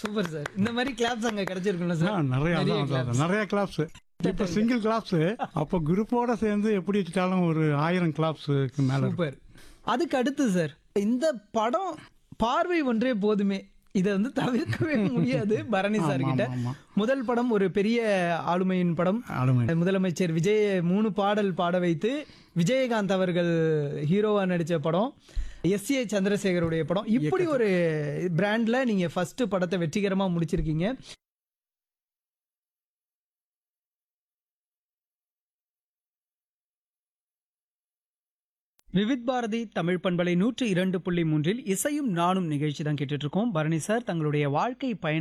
Super sir இந்த மாதிரி claps அங்க கிடைச்சிருக்கும்ல ஆ, சார் நிறைய அதான், அதான், அதான். நிறைய கிளாப்ஸ் இப்போ சிங்கிள் கிளாப்ஸ் அப்போ குரூப்போட சேர்ந்து எப்படி வச்சுட்டாலும் ஒரு ஆயிரம் கிளாப்ஸுக்கு மேல இருக்கும். சூப்பர் அதுக்கு அடுத்து சார் இந்த படம் பார்வை ஒன்றே போதுமே இதை வந்து தவிர்க்கவே முடியாது பரணி சார் கிட்ட ஆமா. முதல் படம் ஒரு பெரிய ஆளுமையின் படம் ஆளுமை முதலமைச்சர் விஜய் மூணு பாடல் பாட வைத்து விஜயகாந்த் அவர்கள் ஹீரோவா நடிச்ச படம் எஸ் ஏ சந்திரசேகருடைய படம் இப்படி ஒரு பிராண்ட்ல நீங்க ஃபர்ஸ்ட் படத்தை வெற்றிகரமா முடிச்சிருக்கீங்க விவித் பாரதி தமிழ் பண்பலை நூற்று இரண்டு புள்ளி மூன்றில் இசையும் நானும் நிகழ்ச்சி தான் கேட்டுட்டு இருக்கோம் பரணி சார் தங்களுடைய வாழ்க்கை பயண